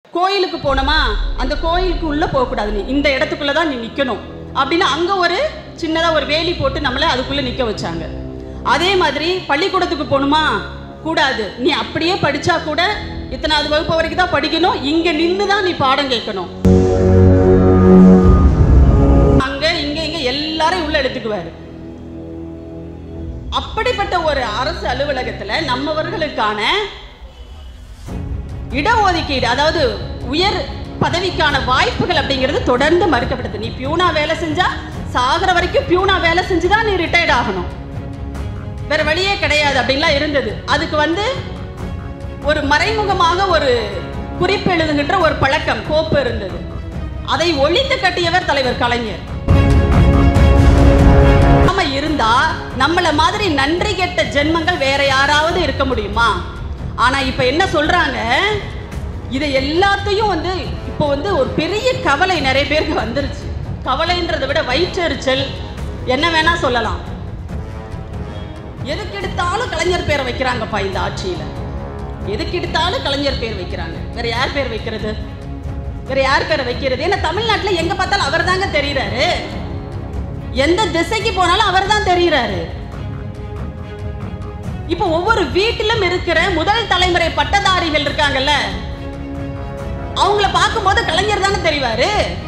கோயிலுக்கு போனோமா அந்த கோயிலுக்கு உள்ளே போகக்கூடாது நீ இந்த இடத்துக்குள்ளே தான் நீ நிற்கணும் அப்படின்னு அங்கே ஒரு சின்னதாக ஒரு வேலி போட்டு நம்மளை அதுக்குள்ளே நிற்க வச்சாங்க அதே மாதிரி பள்ளிக்கூடத்துக்கு போகணுமா கூடாது நீ அப்படியே படித்தா கூட இத்தனாவது வகுப்பு வரைக்கும் தான் படிக்கணும் இங்கே நின்று தான் நீ பாடம் கேட்கணும் அங்க இங்க இங்க எல்லாரையும் உள்ள எடுத்துக்குவாரு அப்படிப்பட்ட ஒரு அரசு அலுவலகத்துல நம்மவர்களுக்கான இடஒதுக்கீடு அதாவது உயர் பதவிக்கான வாய்ப்புகள் அப்படிங்கிறது தொடர்ந்து மறுக்கப்படுது நீ பியூனா வேலை செஞ்சா சாகிற வரைக்கும் பியூனா வேலை செஞ்சுதான் நீ ரிட்டையர்ட் ஆகணும் வேற வழியே கிடையாது அப்படின்லாம் இருந்தது அதுக்கு வந்து ஒரு மறைமுகமாக ஒரு குறிப்பு எழுதுகின்ற ஒரு பழக்கம் கோப்பு இருந்தது அதை ஒழித்து கட்டியவர் தலைவர் கலைஞர் நாம இருந்தா நம்மள மாதிரி நன்றி கெட்ட ஜென்மங்கள் வேற யாராவது இருக்க முடியுமா ஆனா இப்ப என்ன சொல்றாங்க இதை எல்லாத்தையும் வந்து இப்போ வந்து ஒரு பெரிய கவலை நிறைய பேருக்கு வந்துருச்சு கவலைன்றதை விட வயிற்றெரிச்சல் என்ன வேணா சொல்லலாம் எதுக்கு எடுத்தாலும் கலைஞர் பேரை வைக்கிறாங்கப்பா இந்த ஆட்சியில எதுக்கு எடுத்தாலும் கலைஞர் பேர் வைக்கிறாங்க வேற யார் பேர் வைக்கிறது வேற யார் பேரை வைக்கிறது ஏன்னா தமிழ்நாட்டுல எங்க பார்த்தாலும் அவர் தாங்க தெரியுறாரு எந்த திசைக்கு போனாலும் அவர் தான் தெரியுறாரு இப்போ ஒவ்வொரு வீட்டிலும் இருக்கிற முதல் தலைமுறை பட்டதாரிகள் இருக்காங்கல்ல அவங்கள பார்க்கும்போது கலைஞர் தானே தெரிவாரு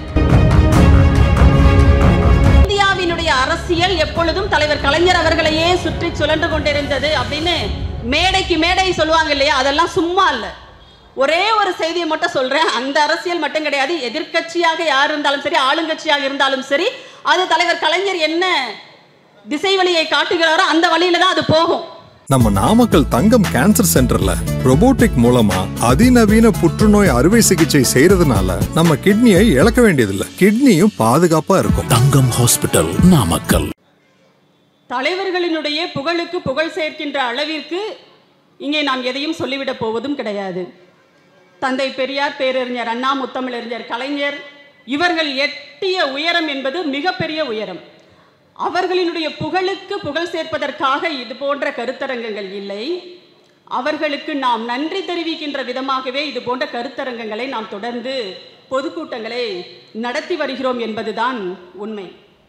இந்தியாவினுடைய அரசியல் எப்பொழுதும் தலைவர் கலைஞர் அவர்களையே சுற்றி சுழன்று கொண்டிருந்தது அப்படின்னு மேடைக்கு மேடை சொல்லுவாங்க இல்லையா அதெல்லாம் சும்மா இல்ல ஒரே ஒரு செய்தியை மட்டும் சொல்றேன் அந்த அரசியல் மட்டும் கிடையாது எதிர்க்கட்சியாக யார் இருந்தாலும் சரி ஆளுங்கட்சியாக இருந்தாலும் சரி அது தலைவர் கலைஞர் என்ன திசை வழியை காட்டுகிறாரோ அந்த வழியில தான் அது போகும் நம்ம நாமக்கல் தங்கம் கேன்சர் சென்டர்ல robotic மூலமா அதிநவீன புற்றுநோய் அறுவை சிகிச்சை செய்யறதுனால நம்ம கிட்னியை இழக்க வேண்டியதில்லை கிட்னியும் பாதுகாப்பா இருக்கும் தங்கம் ஹாஸ்பிட்டல் நாமக்கல் தலைவர்களினுடைய புகழுக்கு புகழ் சேர்க்கின்ற அளவிற்கு இங்கே நாம் எதையும் சொல்லிவிடப் போவதும் கிடையாது தந்தை பெரியார் பேரறிஞர் அண்ணா முத்தமிழறிஞர் கலைஞர் இவர்கள் எட்டிய உயரம் என்பது மிகப்பெரிய உயரம் அவர்களினுடைய புகழுக்கு புகழ் சேர்ப்பதற்காக இது போன்ற கருத்தரங்கங்கள் இல்லை அவர்களுக்கு நாம் நன்றி தெரிவிக்கின்ற விதமாகவே இது போன்ற கருத்தரங்கங்களை நாம் தொடர்ந்து பொதுக்கூட்டங்களை நடத்தி வருகிறோம் என்பதுதான் உண்மை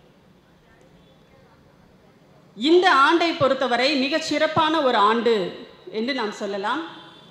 இந்த ஆண்டை பொறுத்தவரை மிகச் சிறப்பான ஒரு ஆண்டு என்று நாம் சொல்லலாம்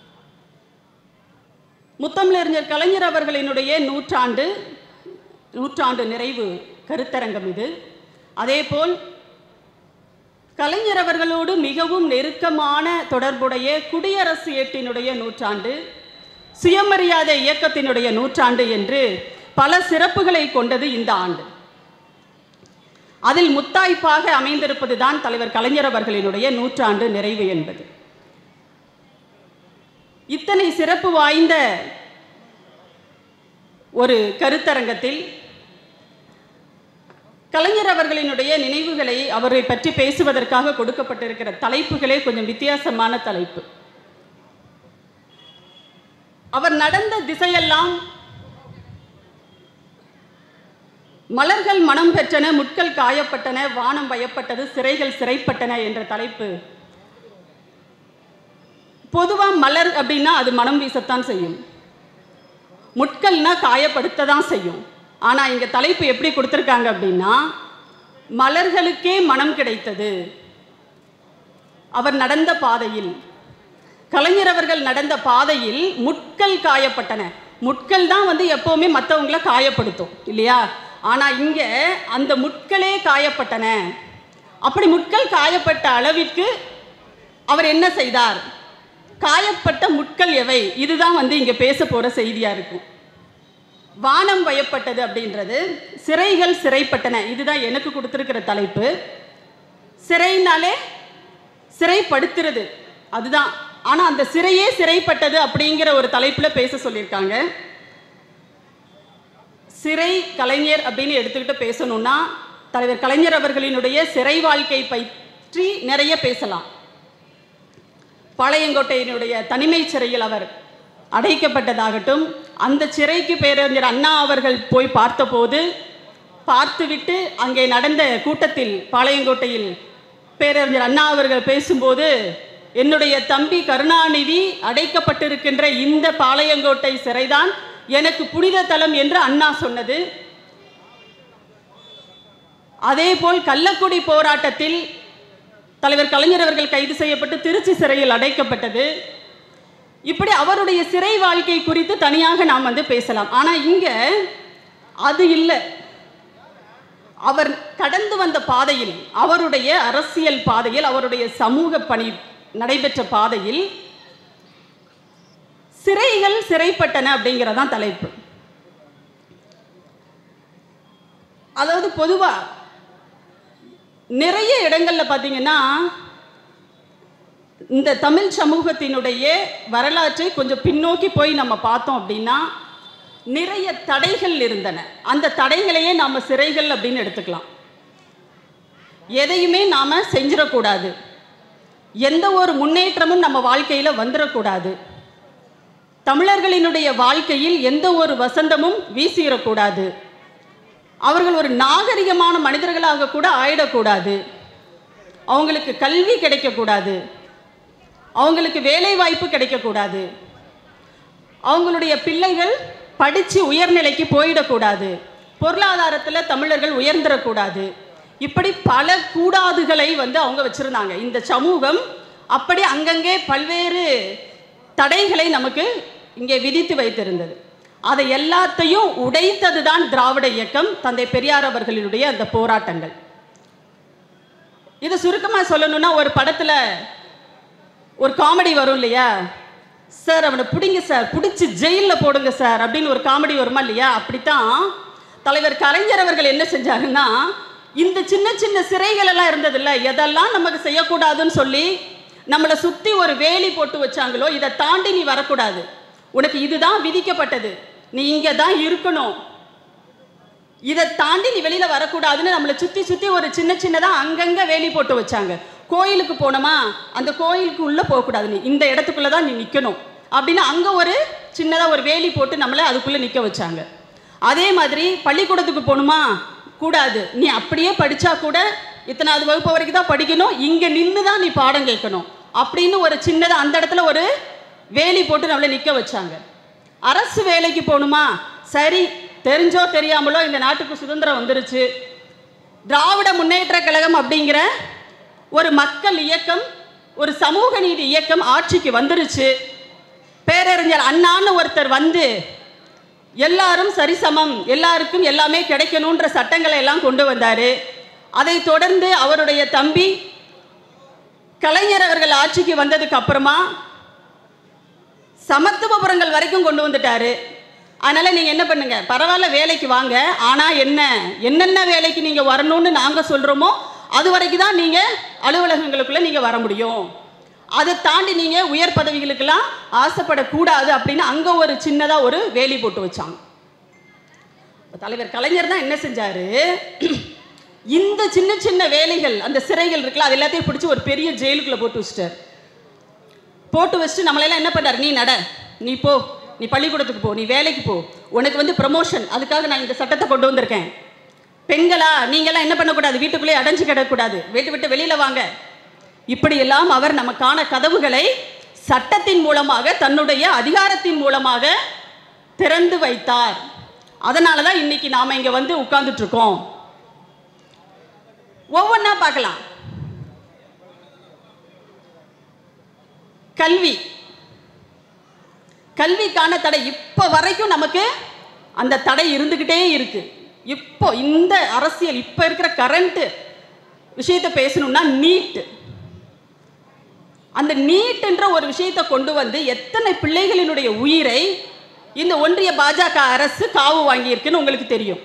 முத்தமிழறிஞர் கலைஞர் அவர்களினுடைய நூற்றாண்டு நூற்றாண்டு நிறைவு கருத்தரங்கம் இது அதேபோல் கலைஞர் அவர்களோடு மிகவும் நெருக்கமான தொடர்புடைய குடியரசு ஏட்டினுடைய நூற்றாண்டு சுயமரியாதை இயக்கத்தினுடைய நூற்றாண்டு என்று பல சிறப்புகளை கொண்டது இந்த ஆண்டு அதில் முத்தாய்ப்பாக அமைந்திருப்பது தான் தலைவர் கலைஞர் அவர்களினுடைய நூற்றாண்டு நிறைவு என்பது இத்தனை சிறப்பு வாய்ந்த ஒரு கருத்தரங்கத்தில் கலைஞர் அவர்களினுடைய நினைவுகளை அவரை பற்றி பேசுவதற்காக கொடுக்கப்பட்டிருக்கிற தலைப்புகளே கொஞ்சம் வித்தியாசமான தலைப்பு அவர் நடந்த திசையெல்லாம் மலர்கள் மனம் பெற்றன முட்கள் காயப்பட்டன வானம் பயப்பட்டது சிறைகள் சிறைப்பட்டன என்ற தலைப்பு பொதுவா மலர் அப்படின்னா அது மனம் வீசத்தான் செய்யும் முட்கள்னா காயப்படுத்த தான் செய்யும் ஆனா இங்க தலைப்பு எப்படி கொடுத்துருக்காங்க அப்படின்னா மலர்களுக்கே மனம் கிடைத்தது அவர் நடந்த பாதையில் கலைஞர் அவர்கள் நடந்த பாதையில் முட்கள் காயப்பட்டன முட்கள் தான் வந்து எப்பவுமே மற்றவங்கள காயப்படுத்தும் இல்லையா ஆனா இங்க அந்த முட்களே காயப்பட்டன அப்படி முட்கள் காயப்பட்ட அளவிற்கு அவர் என்ன செய்தார் காயப்பட்ட முட்கள் எவை இதுதான் வந்து இங்க பேச போற செய்தியா இருக்கும் வானம் பயப்பட்டது அப்படின்றது சிறைகள் சிறைப்பட்டன இதுதான் எனக்கு கொடுத்துருக்கிற தலைப்பு சிறைனாலே சிறைப்படுத்துறது அதுதான் ஆனா அந்த சிறையே சிறைப்பட்டது அப்படிங்கிற ஒரு தலைப்புல பேச சொல்லியிருக்காங்க சிறை கலைஞர் அப்படின்னு எடுத்துக்கிட்டு பேசணும்னா தலைவர் கலைஞர் அவர்களினுடைய சிறை வாழ்க்கை பற்றி நிறைய பேசலாம் பாளையங்கோட்டையினுடைய தனிமை சிறையில் அவர் அடைக்கப்பட்டதாகட்டும் அந்த சிறைக்கு பேரறிஞர் அண்ணா அவர்கள் போய் பார்த்தபோது பார்த்துவிட்டு அங்கே நடந்த கூட்டத்தில் பாளையங்கோட்டையில் பேரறிஞர் அண்ணா அவர்கள் பேசும்போது என்னுடைய தம்பி கருணாநிதி அடைக்கப்பட்டிருக்கின்ற இந்த பாளையங்கோட்டை சிறைதான் எனக்கு புனித தலம் என்று அண்ணா சொன்னது அதேபோல் கள்ளக்குடி போராட்டத்தில் தலைவர் கலைஞர் அவர்கள் கைது செய்யப்பட்டு திருச்சி சிறையில் அடைக்கப்பட்டது இப்படி அவருடைய சிறை வாழ்க்கை குறித்து தனியாக நாம் வந்து பேசலாம் ஆனா இங்க அது இல்லை அவர் கடந்து வந்த பாதையில் அவருடைய அரசியல் பாதையில் அவருடைய சமூக பணி நடைபெற்ற பாதையில் சிறைகள் சிறைப்பட்டன அப்படிங்கிறதான் தலைப்பு அதாவது பொதுவா நிறைய இடங்கள்ல பார்த்தீங்கன்னா இந்த தமிழ் சமூகத்தினுடைய வரலாற்றை கொஞ்சம் பின்னோக்கி போய் நம்ம பார்த்தோம் அப்படின்னா நிறைய தடைகள் இருந்தன அந்த தடைகளையே நாம் சிறைகள் அப்படின்னு எடுத்துக்கலாம் எதையுமே நாம் செஞ்சிடக்கூடாது எந்த ஒரு முன்னேற்றமும் நம்ம வாழ்க்கையில் வந்துடக்கூடாது தமிழர்களினுடைய வாழ்க்கையில் எந்த ஒரு வசந்தமும் வீசிடக்கூடாது அவர்கள் ஒரு நாகரிகமான மனிதர்களாக கூட ஆயிடக்கூடாது அவங்களுக்கு கல்வி கிடைக்கக்கூடாது அவங்களுக்கு வேலை வாய்ப்பு கிடைக்கக்கூடாது அவங்களுடைய பிள்ளைகள் படித்து உயர்நிலைக்கு போயிடக்கூடாது பொருளாதாரத்தில் தமிழர்கள் உயர்ந்துடக்கூடாது இப்படி பல கூடாதுகளை வந்து அவங்க வச்சுருந்தாங்க இந்த சமூகம் அப்படி அங்கங்கே பல்வேறு தடைகளை நமக்கு இங்கே விதித்து வைத்திருந்தது அதை எல்லாத்தையும் உடைத்தது தான் திராவிட இயக்கம் தந்தை பெரியார் அவர்களினுடைய அந்த போராட்டங்கள் இது சுருக்கமாக சொல்லணும்னா ஒரு படத்தில் ஒரு காமெடி வரும் இல்லையா சார் அவனை பிடிங்க சார் பிடிச்சி ஜெயிலில் போடுங்க சார் அப்படின்னு ஒரு காமெடி வருமா இல்லையா அப்படித்தான் தலைவர் கலைஞர் அவர்கள் என்ன செஞ்சாருன்னா இந்த சின்ன சின்ன சிறைகள் எல்லாம் இருந்ததில்ல எதெல்லாம் நமக்கு செய்யக்கூடாதுன்னு சொல்லி நம்மளை சுற்றி ஒரு வேலி போட்டு வச்சாங்களோ இதை தாண்டி நீ வரக்கூடாது உனக்கு இதுதான் விதிக்கப்பட்டது நீ இங்கே தான் இருக்கணும் இதை தாண்டி நீ வெளியில வரக்கூடாதுன்னு நம்மளை சுத்தி சுத்தி ஒரு சின்ன சின்னதா அங்கங்க வேலி போட்டு வச்சாங்க கோயிலுக்கு போனோமா அந்த கோயிலுக்கு உள்ள போகக்கூடாது நீ இந்த இடத்துக்குள்ள தான் நீ நிக்கணும் அப்படின்னு அங்க ஒரு சின்னதா ஒரு வேலி போட்டு நம்மளை அதுக்குள்ள நிக்க வச்சாங்க அதே மாதிரி பள்ளிக்கூடத்துக்கு போகணுமா கூடாது நீ அப்படியே படிச்சா கூட இத்தனாவது வகுப்பு வரைக்கும் தான் படிக்கணும் இங்க நின்று தான் நீ பாடம் கேட்கணும் அப்படின்னு ஒரு சின்னதா அந்த இடத்துல ஒரு வேலி போட்டு நம்மளை நிக்க வச்சாங்க அரசு வேலைக்கு போகணுமா சரி தெரிஞ்சோ தெரியாமலோ இந்த நாட்டுக்கு சுதந்திரம் வந்துருச்சு திராவிட முன்னேற்ற கழகம் அப்படிங்கிற ஒரு மக்கள் இயக்கம் ஒரு சமூக நீதி இயக்கம் ஆட்சிக்கு வந்துருச்சு பேரறிஞர் அண்ணான்னு ஒருத்தர் வந்து எல்லாரும் சரிசமம் எல்லாருக்கும் எல்லாமே கிடைக்கணுன்ற சட்டங்களை எல்லாம் கொண்டு வந்தாரு அதை தொடர்ந்து அவருடைய தம்பி கலைஞர் அவர்கள் ஆட்சிக்கு வந்ததுக்கு அப்புறமா சமத்துவபுரங்கள் வரைக்கும் கொண்டு வந்துட்டாரு அதனால நீங்க என்ன பண்ணுங்க பரவாயில்ல வேலைக்கு வாங்க ஆனா என்ன என்னென்ன வேலைக்கு நீங்க வரணும்னு நாங்க சொல்றோமோ அது வரைக்கும் தான் நீங்க அலுவலகங்களுக்குள்ள நீங்க வர முடியும் அதை தாண்டி நீங்க உயர் பதவிகளுக்கெல்லாம் ஆசைப்படக்கூடாது அப்படின்னு அங்க ஒரு சின்னதா ஒரு வேலி போட்டு வச்சாங்க இப்ப தலைவர் கலைஞர் தான் என்ன செஞ்சாரு இந்த சின்ன சின்ன வேலைகள் அந்த சிறைகள் இருக்குல்ல அது எல்லாத்தையும் பிடிச்சி ஒரு பெரிய ஜெயிலுக்குள்ள போட்டு வச்சிட்டாரு போட்டு வச்சுட்டு நம்மளெல்லாம் என்ன பண்ணாரு நீ நட நீ போ நீ பள்ளிக்கூடத்துக்கு போ நீ வேலைக்கு போ உனக்கு வந்து ப்ரமோஷன் அதுக்காக நான் இந்த சட்டத்தை கொண்டு வந்திருக்கேன் பெண்களா நீங்கெல்லாம் என்ன பண்ணக்கூடாது வீட்டுக்குள்ளே அடைஞ்சு கிடக்கூடாது வீட்டு விட்டு வெளியில வாங்க இப்படியெல்லாம் அவர் நமக்கான கதவுகளை சட்டத்தின் மூலமாக தன்னுடைய அதிகாரத்தின் மூலமாக திறந்து வைத்தார் அதனால தான் இன்னைக்கு நாம இங்க வந்து உட்கார்ந்துட்டு இருக்கோம் ஒவ்வொன்றா பார்க்கலாம் கல்வி கல்விக்கான தடை இப்போ வரைக்கும் நமக்கு அந்த தடை இருந்துக்கிட்டே இருக்கு இப்போ இந்த அரசியல் இப்போ இருக்கிற கரண்ட் விஷயத்தை பேசணும்னா நீட் அந்த நீட்ன்ற ஒரு விஷயத்தை கொண்டு வந்து எத்தனை பிள்ளைகளினுடைய உயிரை இந்த ஒன்றிய பாஜக அரசு காவு வாங்கியிருக்குன்னு உங்களுக்கு தெரியும்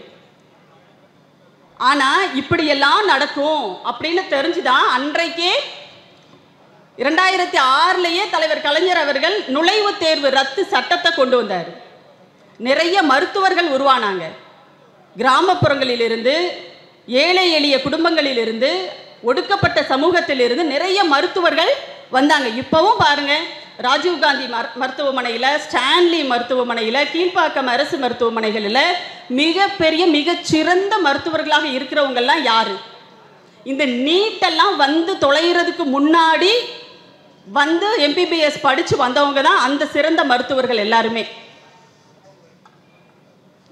ஆனா இப்படியெல்லாம் நடக்கும் அப்படின்னு தெரிஞ்சுதான் அன்றைக்கே இரண்டாயிரத்தி ஆறுலயே தலைவர் கலைஞர் அவர்கள் நுழைவுத் தேர்வு ரத்து சட்டத்தை கொண்டு வந்தார் நிறைய மருத்துவர்கள் உருவானாங்க கிராமப்புறங்களிலிருந்து ஏழை எளிய குடும்பங்களிலிருந்து ஒடுக்கப்பட்ட சமூகத்திலிருந்து நிறைய மருத்துவர்கள் வந்தாங்க இப்போவும் பாருங்க ராஜீவ்காந்தி மர் மருத்துவமனையில் ஸ்டான்லி மருத்துவமனையில் கீழ்ப்பாக்கம் அரசு மருத்துவமனைகளில் மிகப்பெரிய மிகச்சிறந்த மருத்துவர்களாக இருக்கிறவங்கெல்லாம் யாரு இந்த நீட்டெல்லாம் வந்து தொலைகிறதுக்கு முன்னாடி வந்து எம்பிபிஎஸ் படித்து வந்தவங்க தான் அந்த சிறந்த மருத்துவர்கள் எல்லாருமே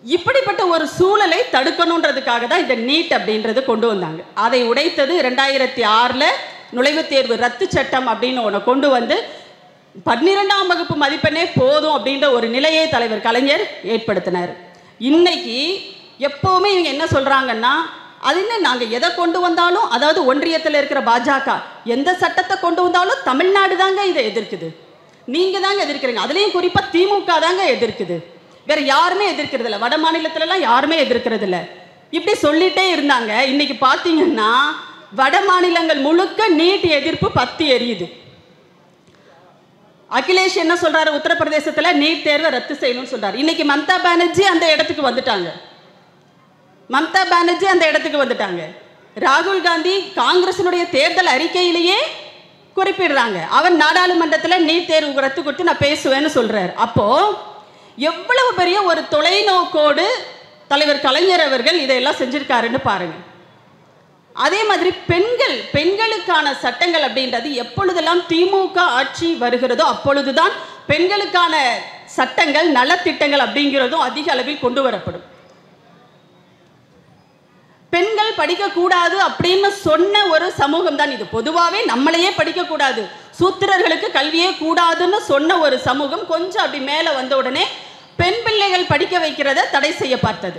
இப்படிப்பட்ட ஒரு சூழலை தடுக்கணுன்றதுக்காக தான் இந்த நீட் அப்படின்றது கொண்டு வந்தாங்க அதை உடைத்தது ரெண்டாயிரத்தி ஆறில் நுழைவுத் தேர்வு ரத்து சட்டம் அப்படின்னு ஒன்று கொண்டு வந்து பன்னிரெண்டாம் வகுப்பு மதிப்பெண்ணே போதும் அப்படின்ற ஒரு நிலையை தலைவர் கலைஞர் ஏற்படுத்தினார் இன்னைக்கு எப்போவுமே இவங்க என்ன சொல்கிறாங்கன்னா அது என்ன நாங்கள் எதை கொண்டு வந்தாலும் அதாவது ஒன்றியத்தில் இருக்கிற பாஜக எந்த சட்டத்தை கொண்டு வந்தாலும் தமிழ்நாடு தாங்க இதை எதிர்க்குது நீங்கள் தாங்க எதிர்க்கிறீங்க அதுலேயும் குறிப்பாக திமுக தாங்க எதிர்க்குது வேற யாருமே எதிர்க்கிறது இல்லை வட மாநிலத்துலலாம் யாருமே எதிர்க்கிறது இல்லை இப்படி சொல்லிட்டே இருந்தாங்க இன்னைக்கு பார்த்தீங்கன்னா வட மாநிலங்கள் முழுக்க நீட் எதிர்ப்பு பத்தி எரியுது அகிலேஷ் என்ன சொல்றாரு உத்தரப்பிரதேசத்துல நீட் தேர்வை ரத்து செய்யணும்னு சொல்றாரு இன்னைக்கு மம்தா பானர்ஜி அந்த இடத்துக்கு வந்துட்டாங்க மம்தா பானர்ஜி அந்த இடத்துக்கு வந்துட்டாங்க ராகுல் காந்தி காங்கிரசினுடைய தேர்தல் அறிக்கையிலேயே குறிப்பிடுறாங்க அவர் நாடாளுமன்றத்தில் நீட் தேர்வு ரத்து கொடுத்து நான் பேசுவேன்னு சொல்றாரு அப்போ எவ்வளவு பெரிய ஒரு தொலைநோக்கோடு தலைவர் கலைஞர் அவர்கள் இதையெல்லாம் செஞ்சிருக்காருன்னு பாருங்க அதே மாதிரி பெண்கள் பெண்களுக்கான சட்டங்கள் அப்படின்றது எப்பொழுதெல்லாம் திமுக ஆட்சி வருகிறதோ அப்பொழுதுதான் பெண்களுக்கான சட்டங்கள் நலத்திட்டங்கள் அப்படிங்கிறதும் அதிக அளவில் கொண்டு வரப்படும் பெண்கள் படிக்கக்கூடாது அப்படின்னு சொன்ன ஒரு சமூகம் தான் இது பொதுவாகவே நம்மளையே படிக்கக்கூடாது சூத்திரர்களுக்கு கல்வியே கூடாதுன்னு சொன்ன ஒரு சமூகம் கொஞ்சம் அப்படி மேலே வந்த உடனே பெண் பிள்ளைகள் படிக்க வைக்கிறத தடை செய்ய பார்த்தது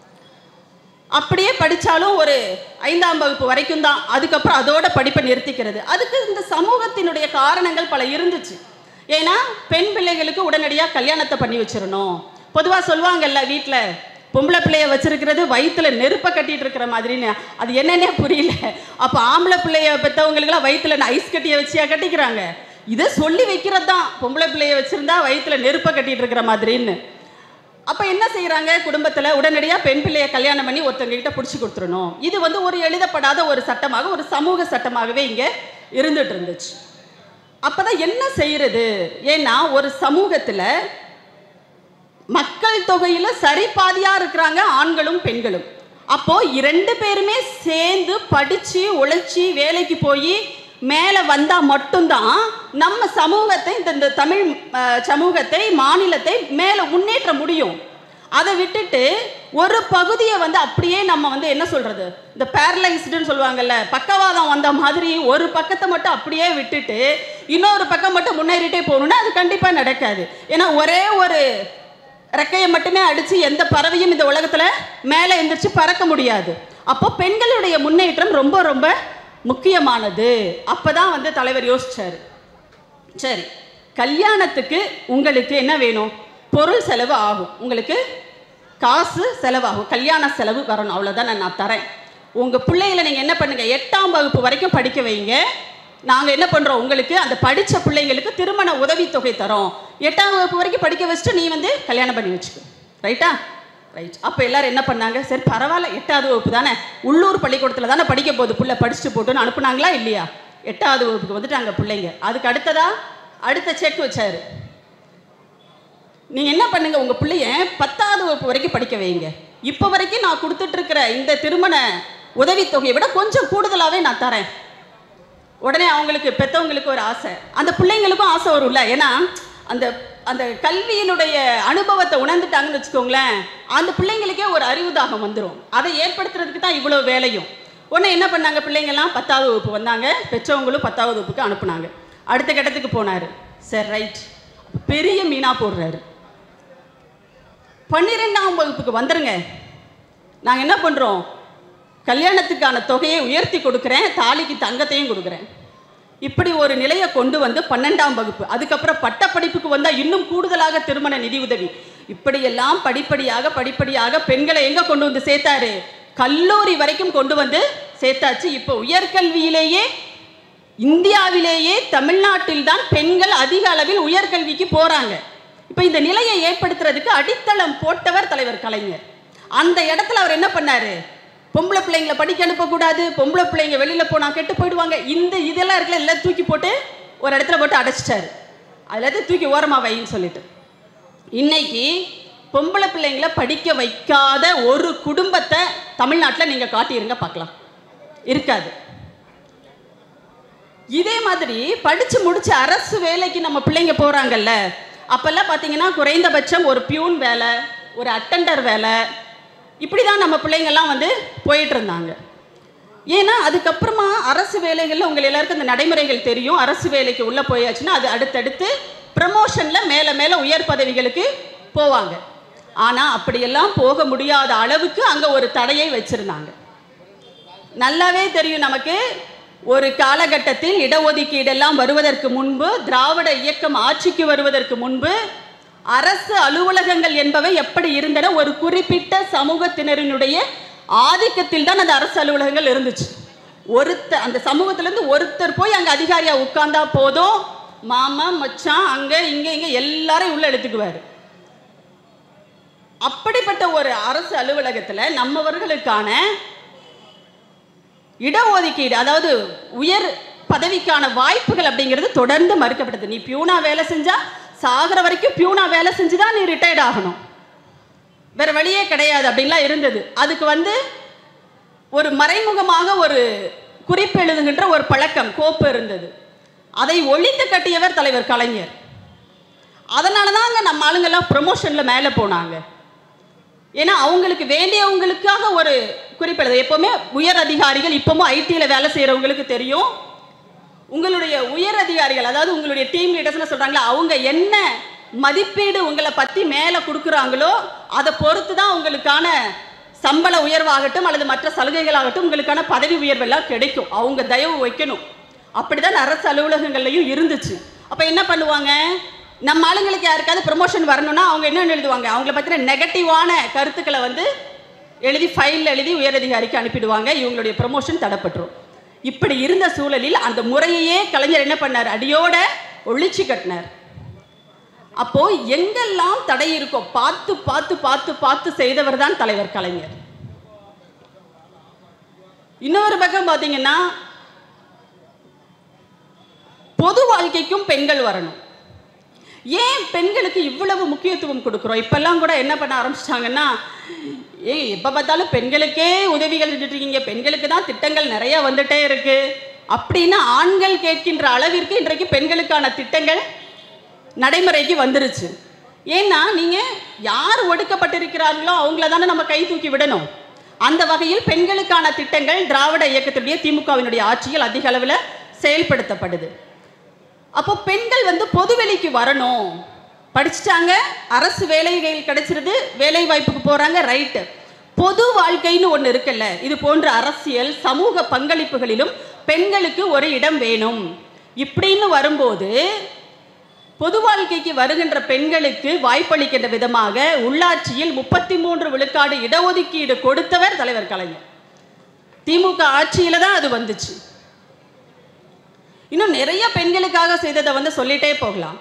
அப்படியே படித்தாலும் ஒரு ஐந்தாம் வகுப்பு வரைக்கும் தான் அதுக்கப்புறம் அதோட படிப்பை நிறுத்திக்கிறது அதுக்கு இந்த சமூகத்தினுடைய காரணங்கள் பல இருந்துச்சு ஏன்னா பெண் பிள்ளைகளுக்கு உடனடியாக கல்யாணத்தை பண்ணி வச்சிடணும் பொதுவாக சொல்லுவாங்கல்ல வீட்டில் பொம்பளை பிள்ளைய வச்சிருக்கிறது வயிற்றுல நெருப்பை கட்டிட்டு இருக்கிற மாதிரின்னு அது என்னன்னே புரியல அப்போ ஆம்பளை பிள்ளைய பெற்றவங்களுக்குலாம் வயிற்றுல ஐஸ் கட்டியை வச்சியா கட்டிக்கிறாங்க இதை சொல்லி வைக்கிறது தான் பொம்பளை பிள்ளைய வச்சிருந்தா வயிற்றுல நெருப்பை கட்டிட்டு இருக்கிற மாதிரின்னு அப்போ என்ன செய்கிறாங்க குடும்பத்தில் உடனடியாக பெண் பிள்ளையை கல்யாணம் பண்ணி ஒருத்தவங்க கிட்ட பிடிச்சி கொடுத்துடணும் இது வந்து ஒரு எழுதப்படாத ஒரு சட்டமாக ஒரு சமூக சட்டமாகவே இங்கே இருந்துட்டு இருந்துச்சு அப்பதான் என்ன செய்யறது ஏன்னா ஒரு சமூகத்தில் மக்கள் தொகையில சரி பாதியா இருக்கிறாங்க ஆண்களும் பெண்களும் அப்போ இரண்டு பேருமே சேர்ந்து படிச்சு உழைச்சி வேலைக்கு போய் மேலே வந்தா மட்டும்தான் நம்ம சமூகத்தை இந்த இந்த தமிழ் அஹ், சமூகத்தை மாநிலத்தை மேலே முன்னேற்ற முடியும் அதை விட்டுட்டு ஒரு பகுதியை வந்து அப்படியே நம்ம வந்து என்ன சொல்றது இந்த பேரலைஸ்டுன்னு சொல்லுவாங்கல்ல பக்கவாதம் வந்த மாதிரி ஒரு பக்கத்தை மட்டும் அப்படியே விட்டுட்டு இன்னொரு பக்கம் மட்டும் முன்னேறிட்டே போகணும்னா அது கண்டிப்பாக நடக்காது ஏன்னா ஒரே ஒரு ரெக்கையை மட்டுமே அடிச்சு எந்த பறவையும் இந்த உலகத்துல மேலே எந்திரிச்சு பறக்க முடியாது அப்போ பெண்களுடைய முன்னேற்றம் ரொம்ப ரொம்ப முக்கியமானது அப்பதான் வந்து தலைவர் யோசிச்சாரு சரி கல்யாணத்துக்கு உங்களுக்கு என்ன வேணும் பொருள் செலவு ஆகும் உங்களுக்கு காசு செலவாகும் கல்யாண செலவு வரணும் அவ்வளோதான் நான் நான் தரேன் உங்கள் பிள்ளைகளை நீங்கள் என்ன பண்ணுங்க எட்டாம் வகுப்பு வரைக்கும் படிக்க வைங்க நாங்கள் என்ன பண்ணுறோம் உங்களுக்கு அந்த படித்த பிள்ளைங்களுக்கு திருமண உதவித்தொகை தரோம் எட்டாம் வகுப்பு வரைக்கும் படிக்க வச்சுட்டு நீ வந்து கல்யாணம் பண்ணி வச்சுக்கோ ரைட்டா ரைட் அப்போ எல்லாரும் என்ன பண்ணாங்க சரி பரவாயில்ல எட்டாவது வகுப்பு தானே உள்ளூர் பள்ளிக்கூடத்தில் தானே படிக்க போகுது புள்ள படிச்சுட்டு போட்டுன்னு அனுப்புனாங்களா இல்லையா எட்டாவது வகுப்புக்கு வந்துட்டாங்க பிள்ளைங்க அதுக்கு அடுத்ததா அடுத்த செக் வச்சாரு நீங்கள் என்ன பண்ணுங்க உங்கள் பிள்ளைய பத்தாவது வகுப்பு வரைக்கும் படிக்க வைங்க இப்போ வரைக்கும் நான் கொடுத்துட்டு இருக்கிற இந்த திருமண உதவித்தொகையை விட கொஞ்சம் கூடுதலாகவே நான் தரேன் உடனே அவங்களுக்கு பெற்றவங்களுக்கு ஒரு ஆசை அந்த பிள்ளைங்களுக்கும் ஆசை வரும்ல ஏன்னா அந்த அந்த கல்வியினுடைய அனுபவத்தை உணர்ந்துட்டாங்கன்னு வச்சுக்கோங்களேன் அந்த பிள்ளைங்களுக்கே ஒரு அறிவு தாகம் வந்துடும் அதை ஏற்படுத்துறதுக்கு தான் இவ்வளோ வேலையும் உடனே என்ன பண்ணாங்க பிள்ளைங்கள்லாம் பத்தாவது வகுப்பு வந்தாங்க பெற்றவங்களும் பத்தாவது வகுப்புக்கு அனுப்புனாங்க அடுத்த கட்டத்துக்கு போனார் சரி ரைட் பெரிய மீனா போடுறாரு பன்னிரெண்டாம் வகுப்புக்கு வந்துருங்க நாங்கள் என்ன பண்ணுறோம் கல்யாணத்துக்கான தொகையை உயர்த்தி கொடுக்குறேன் தாலிக்கு தங்கத்தையும் கொடுக்குறேன் இப்படி ஒரு நிலையை கொண்டு வந்து பன்னெண்டாம் வகுப்பு அதுக்கப்புறம் பட்டப்படிப்புக்கு வந்தால் இன்னும் கூடுதலாக திருமண நிதி உதவி இப்படியெல்லாம் படிப்படியாக படிப்படியாக பெண்களை எங்கே கொண்டு வந்து சேர்த்தாரு கல்லூரி வரைக்கும் கொண்டு வந்து சேர்த்தாச்சு இப்போ உயர்கல்வியிலேயே இந்தியாவிலேயே தமிழ்நாட்டில் தான் பெண்கள் அதிக அளவில் உயர்கல்விக்கு போறாங்க இப்போ இந்த நிலையை ஏற்படுத்துறதுக்கு அடித்தளம் போட்டவர் தலைவர் கலைஞர் அந்த இடத்துல அவர் என்ன பண்ணாரு பொம்பளை பிள்ளைங்களை படிக்க அனுப்பக்கூடாது பொம்பளை பிள்ளைங்க வெளியில போனா கெட்டு போயிடுவாங்க இந்த இதெல்லாம் இருக்குல்ல எல்லாம் தூக்கி போட்டு ஒரு இடத்துல போட்டு அடைச்சிட்டாரு அதுல தூக்கி ஓரமா வைன்னு சொல்லிட்டு இன்னைக்கு பொம்பளை பிள்ளைங்களை படிக்க வைக்காத ஒரு குடும்பத்தை தமிழ்நாட்டில் நீங்க காட்டியிருங்க பார்க்கலாம் இருக்காது இதே மாதிரி படிச்சு முடிச்சு அரசு வேலைக்கு நம்ம பிள்ளைங்க போறாங்கல்ல அப்பெல்லாம் பார்த்தீங்கன்னா குறைந்தபட்சம் ஒரு பியூன் வேலை ஒரு அட்டெண்டர் வேலை இப்படி தான் நம்ம பிள்ளைங்கள்லாம் வந்து போயிட்டு இருந்தாங்க ஏன்னா அதுக்கப்புறமா அரசு வேலைகளில் உங்கள் எல்லாருக்கும் இந்த நடைமுறைகள் தெரியும் அரசு வேலைக்கு உள்ளே போயாச்சுன்னா அது அடுத்தடுத்து ப்ரமோஷனில் மேலே மேலே உயர் பதவிகளுக்கு போவாங்க ஆனால் அப்படியெல்லாம் போக முடியாத அளவுக்கு அங்கே ஒரு தடையை வச்சுருந்தாங்க நல்லாவே தெரியும் நமக்கு ஒரு காலகட்டத்தில் இடஒதுக்கீடெல்லாம் வருவதற்கு முன்பு திராவிட இயக்கம் ஆட்சிக்கு வருவதற்கு முன்பு அரசு அலுவலகங்கள் என்பவை எப்படி இருந்தன ஒரு குறிப்பிட்ட சமூகத்தினரினுடைய ஆதிக்கத்தில் தான் அந்த அரசு அலுவலகங்கள் இருந்துச்சு ஒருத்தர் அந்த சமூகத்திலேருந்து ஒருத்தர் போய் அங்கே அதிகாரியா உட்கார்ந்தா போதும் மாமா மச்சான் அங்கே இங்கே இங்கே எல்லாரையும் உள்ள எடுத்துக்குவார் அப்படிப்பட்ட ஒரு அரசு அலுவலகத்தில் நம்மவர்களுக்கான இடஒதுக்கீடு அதாவது உயர் பதவிக்கான வாய்ப்புகள் அப்படிங்கிறது தொடர்ந்து மறுக்கப்பட்டது நீ பியூனா வேலை செஞ்சா சாகிற வரைக்கும் பியூனா வேலை செஞ்சு தான் நீ ரிட்டையர்ட் ஆகணும் வேற வழியே கிடையாது அப்படின்லாம் இருந்தது அதுக்கு வந்து ஒரு மறைமுகமாக ஒரு குறிப்பு எழுதுகின்ற ஒரு பழக்கம் கோப்பு இருந்தது அதை ஒழித்து கட்டியவர் தலைவர் கலைஞர் அதனால தாங்க நம்ம ஆளுங்கெல்லாம் ப்ரொமோஷனில் மேலே போனாங்க ஏன்னா அவங்களுக்கு வேண்டியவங்களுக்காக ஒரு குறிப்பிடுது எப்போவுமே உயர் அதிகாரிகள் இப்போவும் ஐடியில் வேலை செய்கிறவங்களுக்கு தெரியும் உங்களுடைய உயர் அதிகாரிகள் அதாவது உங்களுடைய டீம் லீடர்ஸ்னு சொல்கிறாங்களா அவங்க என்ன மதிப்பீடு உங்களை பற்றி மேலே கொடுக்குறாங்களோ அதை பொறுத்து தான் உங்களுக்கான சம்பள உயர்வாகட்டும் அல்லது மற்ற சலுகைகளாகட்டும் உங்களுக்கான பதவி உயர்வெல்லாம் கிடைக்கும் அவங்க தயவு வைக்கணும் அப்படிதான் அரசு அலுவலகங்கள்லையும் இருந்துச்சு அப்போ என்ன பண்ணுவாங்க நம்ம ஆளுங்களுக்கு யாருக்காவது ப்ரமோஷன் வரணும்னா அவங்க என்ன எழுதுவாங்க அவங்கள பற்றின நெகட்டிவான கருத்துக்களை வந்து எழுதி ஃபைலில் எழுதி உயரதிகாரிக்கு அனுப்பிடுவாங்க இவங்களுடைய ப்ரமோஷன் தடப்பட்டுரும் இப்படி இருந்த சூழலில் அந்த முறையையே கலைஞர் என்ன பண்ணார் அடியோட ஒழிச்சு கட்டினார் அப்போ எங்கெல்லாம் தடை இருக்கோ பார்த்து பார்த்து பார்த்து பார்த்து செய்தவர் தான் தலைவர் கலைஞர் இன்னொரு பக்கம் பார்த்தீங்கன்னா பொது வாழ்க்கைக்கும் பெண்கள் வரணும் ஏன் பெண்களுக்கு இவ்வளவு முக்கியத்துவம் கொடுக்குறோம் இப்பெல்லாம் கூட என்ன பண்ண ஆரம்பிச்சிட்டாங்கன்னா ஏய் எப்போ பார்த்தாலும் பெண்களுக்கே உதவிகள் செஞ்சுட்டு இருக்கீங்க பெண்களுக்கு தான் திட்டங்கள் நிறைய வந்துட்டே இருக்கு அப்படின்னு ஆண்கள் கேட்கின்ற அளவிற்கு இன்றைக்கு பெண்களுக்கான திட்டங்கள் நடைமுறைக்கு வந்துருச்சு ஏன்னா நீங்கள் யார் ஒடுக்கப்பட்டிருக்கிறார்களோ அவங்கள தானே நம்ம கை தூக்கி விடணும் அந்த வகையில் பெண்களுக்கான திட்டங்கள் திராவிட இயக்கத்துடைய திமுகவினுடைய ஆட்சியில் அதிக அளவில் செயல்படுத்தப்படுது அப்போ பெண்கள் வந்து பொதுவெளிக்கு வரணும் படிச்சுட்டாங்க அரசு வேலைகள் கிடைச்சிருது வேலை வாய்ப்புக்கு போகிறாங்க ரைட்டு பொது வாழ்க்கைன்னு ஒன்று இருக்குல்ல இது போன்ற அரசியல் சமூக பங்களிப்புகளிலும் பெண்களுக்கு ஒரு இடம் வேணும் இப்படின்னு வரும்போது பொது வாழ்க்கைக்கு வருகின்ற பெண்களுக்கு வாய்ப்பளிக்கின்ற விதமாக உள்ளாட்சியில் முப்பத்தி மூன்று விழுக்காடு இடஒதுக்கீடு கொடுத்தவர் தலைவர் கலைஞர் திமுக ஆட்சியில தான் அது வந்துச்சு இன்னும் நிறைய பெண்களுக்காக செய்ததை வந்து சொல்லிட்டே போகலாம்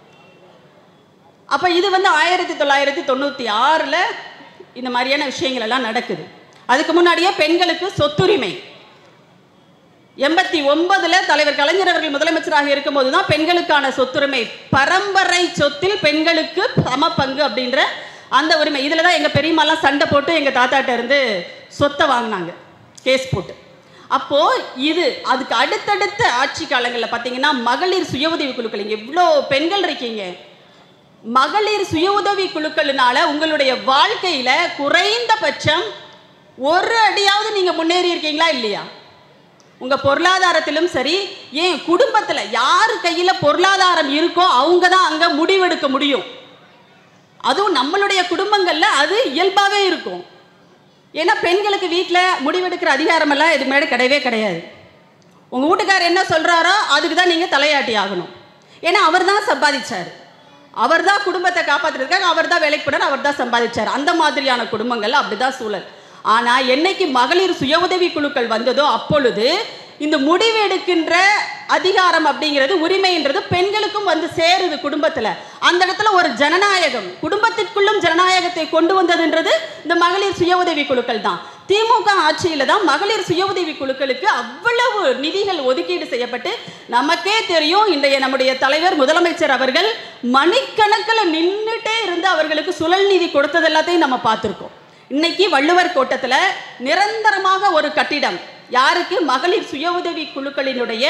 அப்போ இது வந்து ஆயிரத்தி தொள்ளாயிரத்தி தொண்ணூற்றி ஆறில் இந்த மாதிரியான விஷயங்கள் எல்லாம் நடக்குது அதுக்கு முன்னாடியே பெண்களுக்கு சொத்துரிமை எண்பத்தி ஒன்பதுல தலைவர் கலைஞர் அவர்கள் முதலமைச்சராக இருக்கும்போது தான் பெண்களுக்கான சொத்துரிமை பரம்பரை சொத்தில் பெண்களுக்கு சம பங்கு அப்படின்ற அந்த உரிமை இதில் தான் எங்கள் பெரியம்மாலாம் சண்டை போட்டு எங்கள் தாத்தாட்ட இருந்து சொத்தை வாங்கினாங்க கேஸ் போட்டு அப்போ இது அதுக்கு அடுத்தடுத்த ஆட்சி காலங்களில் பார்த்தீங்கன்னா மகளிர் சுய உதவி குழுக்கள் இங்கே இவ்வளோ பெண்கள் இருக்கீங்க மகளிர் சுய உதவி குழுக்களினால உங்களுடைய வாழ்க்கையில குறைந்தபட்சம் ஒரு அடியாவது நீங்க முன்னேறி இருக்கீங்களா இல்லையா உங்க பொருளாதாரத்திலும் சரி ஏன் குடும்பத்துல யார் கையில பொருளாதாரம் இருக்கோ அவங்க தான் அங்க முடிவெடுக்க முடியும் அதுவும் நம்மளுடைய குடும்பங்கள்ல அது இயல்பாவே இருக்கும் ஏன்னா பெண்களுக்கு வீட்டில் முடிவெடுக்கிற அதிகாரமெல்லாம் இது முன்னாடி கிடையவே கிடையாது உங்கள் வீட்டுக்காரர் என்ன சொல்கிறாரோ அதுக்கு தான் நீங்கள் தலையாட்டி ஆகணும் ஏன்னா அவர் தான் சம்பாதிச்சார் அவர் தான் குடும்பத்தை காப்பாற்றுறதுக்காக அவர் தான் வேலைக்கு போனார் அவர் தான் சம்பாதிச்சார் அந்த மாதிரியான குடும்பங்கள் அப்படிதான் சூழல் ஆனால் என்னைக்கு மகளிர் சுய உதவி குழுக்கள் வந்ததோ அப்பொழுது இந்த முடிவு எடுக்கின்ற அதிகாரம் அப்படிங்கிறது உரிமைன்றது பெண்களுக்கும் வந்து சேருது குடும்பத்தில் அந்த இடத்துல ஒரு ஜனநாயகம் குடும்பத்திற்குள்ளும் ஜனநாயகத்தை கொண்டு வந்ததுன்றது இந்த மகளிர் சுய உதவி குழுக்கள் தான் திமுக ஆட்சியில தான் மகளிர் சுய உதவி குழுக்களுக்கு அவ்வளவு நிதிகள் ஒதுக்கீடு செய்யப்பட்டு நமக்கே தெரியும் இன்றைய நம்முடைய தலைவர் முதலமைச்சர் அவர்கள் மணிக்கணக்கில் நின்றுட்டே இருந்து அவர்களுக்கு சுழல் நிதி கொடுத்தது எல்லாத்தையும் நம்ம பார்த்துருக்கோம் இன்னைக்கு வள்ளுவர் கோட்டத்தில் நிரந்தரமாக ஒரு கட்டிடம் யாருக்கு மகளிர் சுய உதவி குழுக்களினுடைய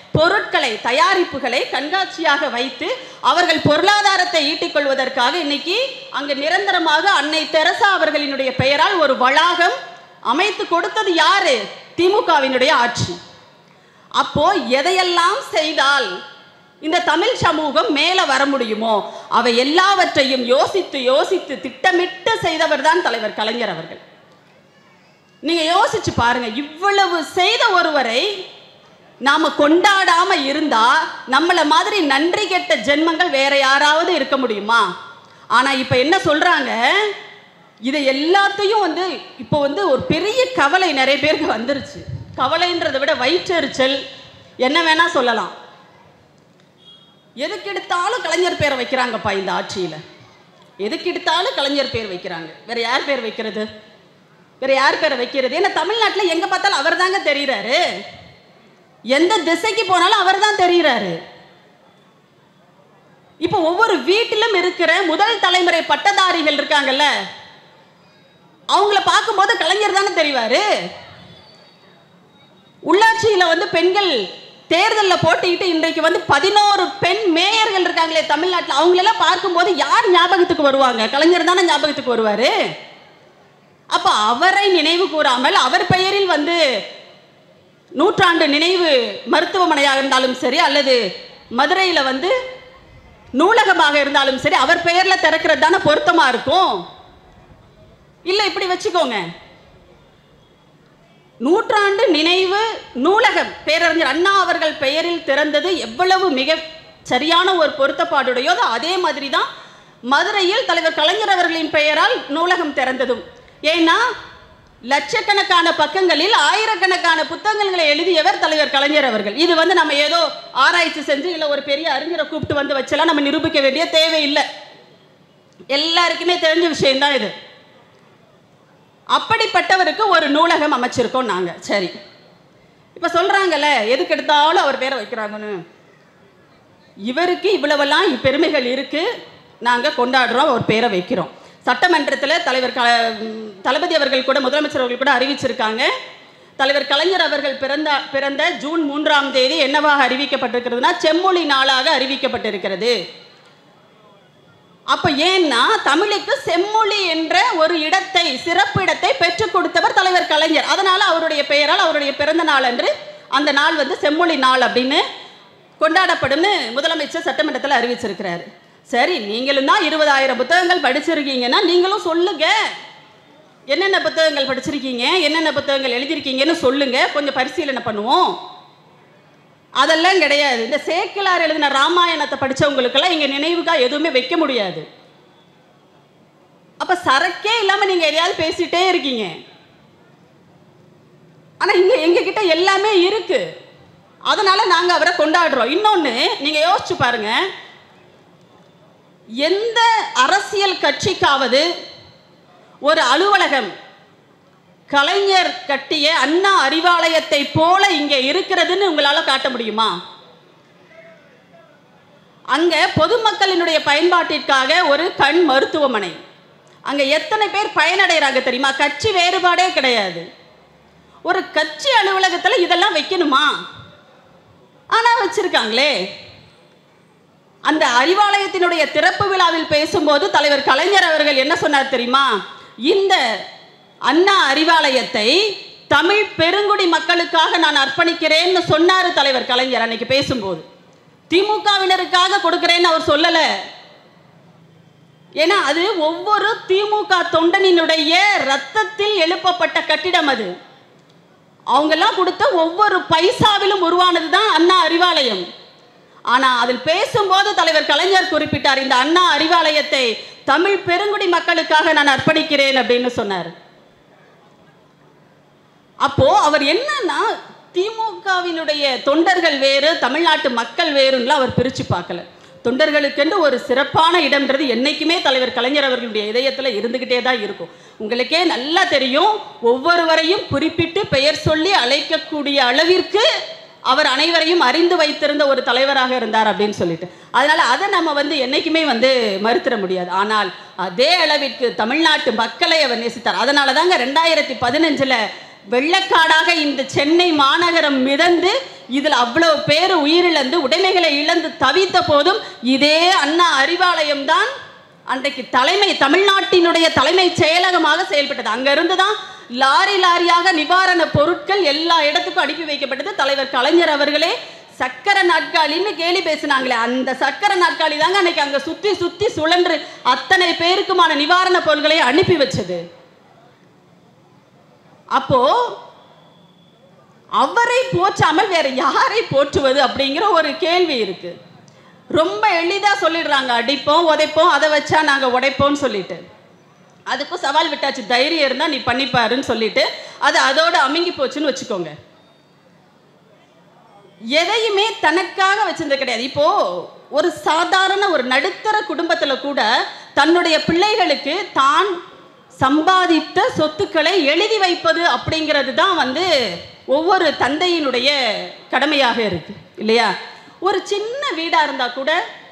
பொருட்களை தயாரிப்புகளை கண்காட்சியாக வைத்து அவர்கள் பொருளாதாரத்தை ஈட்டிக் கொள்வதற்காக இன்னைக்கு அங்கு நிரந்தரமாக அன்னை தெரசா அவர்களினுடைய பெயரால் ஒரு வளாகம் அமைத்து கொடுத்தது யாரு திமுகவினுடைய ஆட்சி அப்போ எதையெல்லாம் செய்தால் இந்த தமிழ் சமூகம் மேல வர முடியுமோ அவை எல்லாவற்றையும் யோசித்து யோசித்து திட்டமிட்டு செய்தவர் தான் தலைவர் கலைஞர் அவர்கள் நீங்க யோசிச்சு பாருங்க இவ்வளவு செய்த ஒருவரை நாம கொண்டாடாம இருந்தா நம்மள மாதிரி நன்றி கெட்ட ஜென்மங்கள் வேற யாராவது இருக்க முடியுமா ஆனா இப்ப என்ன சொல்றாங்க இதை எல்லாத்தையும் வந்து இப்போ வந்து ஒரு பெரிய கவலை நிறைய பேருக்கு வந்துருச்சு கவலைன்றதை விட வயிற்றெரிச்சல் என்ன வேணா சொல்லலாம் எதுக்கு எடுத்தாலும் கலைஞர் பேரை வைக்கிறாங்கப்பா இந்த ஆட்சியில எதுக்கு எடுத்தாலும் கலைஞர் பேர் வைக்கிறாங்க வேற யார் பேர் வைக்கிறது வேற யார் பேரை வைக்கிறது ஏன்னா தமிழ்நாட்டில் எங்க பார்த்தாலும் அவர் தாங்க தெரியுறாரு எந்த திசைக்கு போனாலும் அவர் தான் தெரியுறாரு இப்போ ஒவ்வொரு வீட்டிலும் இருக்கிற முதல் தலைமுறை பட்டதாரிகள் இருக்காங்கல்ல அவங்கள பார்க்கும்போது கலைஞர் தானே தெரிவாரு உள்ளாட்சியில வந்து பெண்கள் தேர்தலில் போட்டியிட்டு இன்றைக்கு வந்து பதினோரு பெண் மேயர்கள் இருக்காங்களே தமிழ்நாட்டில் அவங்களெல்லாம் பார்க்கும்போது யார் ஞாபகத்துக்கு வருவாங்க கலைஞர் தானே ஞாபகத்துக்கு வருவாரு அப்ப அவரை நினைவு கூறாமல் அவர் பெயரில் வந்து நூற்றாண்டு நினைவு மருத்துவமனையாக இருந்தாலும் சரி அல்லது மதுரையில் வந்து நூலகமாக இருந்தாலும் சரி அவர் பெயர்ல திறக்கிறது தானே பொருத்தமா இருக்கும் இல்ல இப்படி வச்சுக்கோங்க நூற்றாண்டு நினைவு நூலகம் பேரறிஞர் அண்ணா அவர்கள் பெயரில் திறந்தது எவ்வளவு மிக சரியான ஒரு பொருத்தப்பாடுடையதோ அதே மாதிரி தான் மதுரையில் தலைவர் கலைஞர் அவர்களின் பெயரால் நூலகம் திறந்ததும் ஏன்னா லட்சக்கணக்கான பக்கங்களில் ஆயிரக்கணக்கான புத்தகங்களை எழுதியவர் தலைவர் கலைஞர் அவர்கள் இது வந்து நம்ம ஏதோ ஆராய்ச்சி செஞ்சு இல்லை ஒரு பெரிய அறிஞரை கூப்பிட்டு வந்து வச்செல்லாம் நம்ம நிரூபிக்க வேண்டிய தேவையில்லை எல்லாருக்குமே தெரிஞ்ச விஷயம்தான் இது அப்படிப்பட்டவருக்கு ஒரு நூலகம் அமைச்சிருக்கோம் நாங்க சரி இப்ப சொல்றாங்கல்ல எதுக்கு எடுத்தாலும் அவர் பேரை வைக்கிறாங்கன்னு இவருக்கு இவ்வளவெல்லாம் பெருமைகள் இருக்கு நாங்க கொண்டாடுறோம் அவர் பேரை வைக்கிறோம் சட்டமன்றத்தில் தலைவர் க ம், தளபதி அவர்கள் கூட முதலமைச்சர் அவர்கள் கூட அறிவிச்சிருக்காங்க தலைவர் கலைஞர் அவர்கள் பிறந்த பிறந்த ஜூன் மூன்றாம் தேதி என்னவாக அறிவிக்கப்பட்டிருக்கிறதுனா செம்மொழி நாளாக அறிவிக்கப்பட்டிருக்கிறது அப்ப ஏன்னா தமிழுக்கு செம்மொழி என்ற ஒரு இடத்தை சிறப்பு இடத்தை பெற்றுக் கொடுத்தவர் தலைவர் கலைஞர் அதனால அவருடைய பெயரால் அவருடைய பிறந்த நாள் அன்று அந்த நாள் வந்து செம்மொழி நாள் அப்படின்னு கொண்டாடப்படும்னு முதலமைச்சர் சட்டமன்றத்தில் அறிவிச்சிருக்கிறாரு சரி நீங்களும் தான் இருபதாயிரம் புத்தகங்கள் படிச்சிருக்கீங்கன்னா நீங்களும் சொல்லுங்க என்னென்ன புத்தகங்கள் படிச்சிருக்கீங்க என்னென்ன புத்தகங்கள் எழுதியிருக்கீங்கன்னு சொல்லுங்க கொஞ்சம் பரிசீலனை பண்ணுவோம் அதெல்லாம் கிடையாது இந்த சேக்கிலார் எழுதின ராமாயணத்தை படிச்சவங்களுக்கெல்லாம் இங்க நினைவுக்கா எதுவுமே வைக்க முடியாது அப்ப சரக்கே இல்லாம நீங்க எதையாவது பேசிட்டே இருக்கீங்க ஆனா இங்க எங்க கிட்ட எல்லாமே இருக்கு அதனால நாங்க அவரை கொண்டாடுறோம் இன்னொன்னு நீங்க யோசிச்சு பாருங்க எந்த அரசியல் கட்சிக்காவது ஒரு அலுவலகம் கலைஞர் கட்டிய அண்ணா அறிவாலயத்தை போல இங்க இருக்கிறதுன்னு உங்களால காட்ட முடியுமா அங்க பொதுமக்களினுடைய பயன்பாட்டிற்காக ஒரு கண் மருத்துவமனை அங்க எத்தனை பேர் பயனடைகிறாங்க தெரியுமா கட்சி வேறுபாடே கிடையாது ஒரு கட்சி அலுவலகத்துல இதெல்லாம் வைக்கணுமா ஆனா வச்சிருக்காங்களே அந்த அறிவாலயத்தினுடைய திறப்பு விழாவில் பேசும்போது தலைவர் கலைஞர் அவர்கள் என்ன சொன்னார் தெரியுமா இந்த அண்ணா அறிவாலயத்தை தமிழ் பெருங்குடி மக்களுக்காக நான் அர்ப்பணிக்கிறேன்னு சொன்னாரு தலைவர் கலைஞர் அன்னைக்கு பேசும்போது திமுகவினருக்காக கொடுக்கிறேன்னு அவர் சொல்லல ஏன்னா அது ஒவ்வொரு திமுக தொண்டனினுடைய ரத்தத்தில் எழுப்பப்பட்ட கட்டிடம் அது அவங்கெல்லாம் கொடுத்த ஒவ்வொரு பைசாவிலும் உருவானது தான் அண்ணா அறிவாலயம் ஆனா அதில் பேசும்போது தலைவர் கலைஞர் குறிப்பிட்டார் இந்த அண்ணா அறிவாலயத்தை தமிழ் பெருங்குடி மக்களுக்காக நான் அர்ப்பணிக்கிறேன் அப்படின்னு சொன்னார் அப்போ அவர் என்னன்னா திமுகவினுடைய தொண்டர்கள் வேறு தமிழ்நாட்டு மக்கள் வேறுன்னு அவர் பிரிச்சு பார்க்கல தொண்டர்களுக்கென்று ஒரு சிறப்பான இடம்ன்றது என்னைக்குமே தலைவர் கலைஞர் அவர்களுடைய இதயத்தில் இருந்துகிட்டே தான் இருக்கும் உங்களுக்கே நல்லா தெரியும் ஒவ்வொருவரையும் குறிப்பிட்டு பெயர் சொல்லி அழைக்கக்கூடிய அளவிற்கு அவர் அனைவரையும் அறிந்து வைத்திருந்த ஒரு தலைவராக இருந்தார் அப்படின்னு சொல்லிட்டு அதனால அதை நம்ம வந்து என்னைக்குமே வந்து மறுத்திட முடியாது ஆனால் அதே அளவிற்கு தமிழ்நாட்டு மக்களை அவர் நேசித்தார் அதனால தாங்க ரெண்டாயிரத்தி பதினஞ்சில் வெள்ளக்காடாக இந்த சென்னை மாநகரம் மிதந்து இதில் அவ்வளவு பேர் உயிரிழந்து உடைமைகளை இழந்து தவித்த போதும் இதே அண்ணா அறிவாலயம் தான் அன்றைக்கு தலைமை தமிழ்நாட்டினுடைய தலைமை செயலகமாக செயல்பட்டது அங்கிருந்து தான் லாரி லாரியாக நிவாரண பொருட்கள் எல்லா இடத்துக்கும் அனுப்பி வைக்கப்பட்டது தலைவர் கலைஞர் அவர்களே சக்கர நாட்காலின்னு கேலி பேசினாங்களே அந்த சக்கர நாட்காலி தாங்க அன்னைக்கு அங்க சுத்தி சுத்தி சுழன்று அத்தனை பேருக்குமான நிவாரண பொருட்களை அனுப்பி வச்சது அப்போ அவரை போற்றாமல் வேற யாரை போற்றுவது அப்படிங்கிற ஒரு கேள்வி இருக்கு ரொம்ப எளிதா சொல்லிடுறாங்க அடிப்போம் உதைப்போம் அதை வச்சா நாங்க உடைப்போம்னு சொல்லிட்டு அதுக்கும் சவால் விட்டாச்சு தைரியம் இருந்தா நீ பண்ணிப்பாருன்னு சொல்லிட்டு அது அதோட அமுங்கி போச்சுன்னு வச்சுக்கோங்க எதையுமே தனக்காக வச்சிருந்தது கிடையாது இப்போ ஒரு சாதாரண ஒரு நடுத்தர குடும்பத்துல கூட தன்னுடைய பிள்ளைகளுக்கு தான் சம்பாதித்த சொத்துக்களை எழுதி வைப்பது அப்படிங்கிறது தான் வந்து ஒவ்வொரு தந்தையினுடைய கடமையாக இருக்கு இல்லையா ஒரு சின்ன வீடா இருந்தா கூட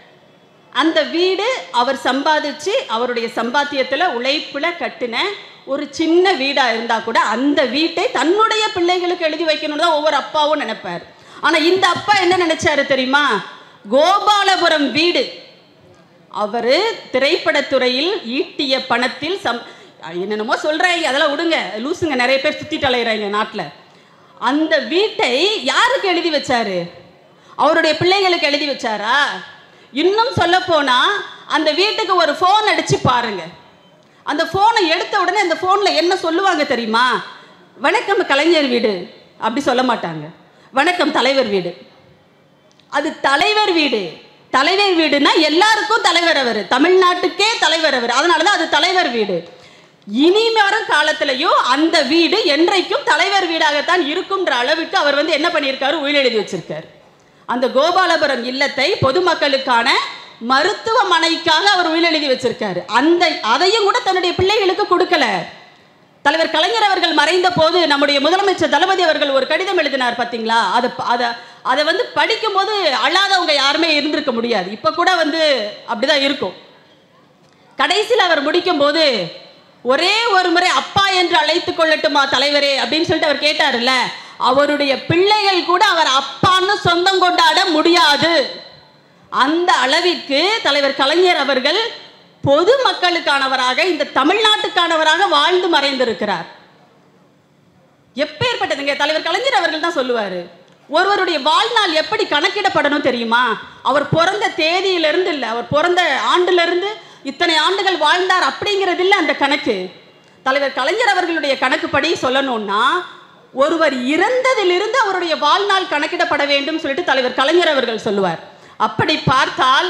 அந்த வீடு அவர் சம்பாதிச்சு அவருடைய சம்பாத்தியத்தில் உழைப்புல கட்டின ஒரு சின்ன வீடா இருந்தா கூட அந்த வீட்டை தன்னுடைய பிள்ளைகளுக்கு எழுதி வைக்கணும்னு தான் ஒவ்வொரு அப்பாவும் நினைப்பார் ஆனா இந்த அப்பா என்ன நினைச்சாரு தெரியுமா கோபாலபுரம் வீடு அவரு திரைப்படத்துறையில் ஈட்டிய பணத்தில் சம் என்னென்னமோ சொல்றாங்க அதெல்லாம் விடுங்க லூசுங்க நிறைய பேர் சுத்திட்டு அலையிறாங்க நாட்டில் அந்த வீட்டை யாருக்கு எழுதி வச்சாரு அவருடைய பிள்ளைகளுக்கு எழுதி வச்சாரா இன்னும் சொல்ல போனா அந்த வீட்டுக்கு ஒரு ஃபோன் அடிச்சு பாருங்க அந்த ஃபோனை எடுத்த உடனே அந்த ஃபோனில் என்ன சொல்லுவாங்க தெரியுமா வணக்கம் கலைஞர் வீடு அப்படி சொல்ல மாட்டாங்க வணக்கம் தலைவர் வீடு அது தலைவர் வீடு தலைவர் வீடுனா எல்லாருக்கும் தலைவர் அவர் தமிழ்நாட்டுக்கே தலைவர் அவர் அதனால தான் அது தலைவர் வீடு இனி வரும் காலத்திலையும் அந்த வீடு என்றைக்கும் தலைவர் வீடாகத்தான் இருக்கும்ன்ற அளவுக்கு அவர் வந்து என்ன பண்ணியிருக்காரு உயில் எழுதி வச்சிருக்காரு அந்த கோபாலபுரம் இல்லத்தை பொதுமக்களுக்கான மருத்துவமனைக்காக அவர் உயில் எழுதி வச்சிருக்காரு அந்த அதையும் கூட தன்னுடைய பிள்ளைகளுக்கு கொடுக்கல தலைவர் கலைஞர் அவர்கள் மறைந்த போது நம்முடைய முதலமைச்சர் தளபதி அவர்கள் ஒரு கடிதம் எழுதினார் பார்த்தீங்களா அதை அதை அதை வந்து படிக்கும்போது அழாதவங்க யாருமே இருந்திருக்க முடியாது இப்போ கூட வந்து அப்படிதான் இருக்கும் கடைசியில் அவர் முடிக்கும்போது ஒரே ஒரு முறை அப்பா என்று அழைத்துக் கொள்ளட்டுமா தலைவரே அப்படின்னு சொல்லிட்டு அவர் கேட்டார்ல அவருடைய பிள்ளைகள் கூட அவர் அப்பான்னு சொந்தம் கொண்டாட முடியாது அந்த அளவிற்கு தலைவர் கலைஞர் அவர்கள் பொது மக்களுக்கானவராக இந்த தமிழ்நாட்டுக்கானவராக வாழ்ந்து மறைந்திருக்கிறார் எப்பேற்பட்டதுங்க தலைவர் கலைஞர் அவர்கள் தான் சொல்லுவாரு ஒருவருடைய வாழ்நாள் எப்படி கணக்கிடப்படணும் தெரியுமா அவர் பிறந்த தேதியிலிருந்து இல்லை அவர் பிறந்த ஆண்டிலிருந்து இத்தனை ஆண்டுகள் வாழ்ந்தார் அப்படிங்கிறது இல்லை அந்த கணக்கு தலைவர் கலைஞர் அவர்களுடைய கணக்குப்படி சொல்லணும்னா ஒருவர் இறந்ததிலிருந்து அவருடைய வாழ்நாள் கணக்கிடப்பட வேண்டும் சொல்லிட்டு தலைவர் கலைஞர் அவர்கள் சொல்லுவார் அப்படி பார்த்தால்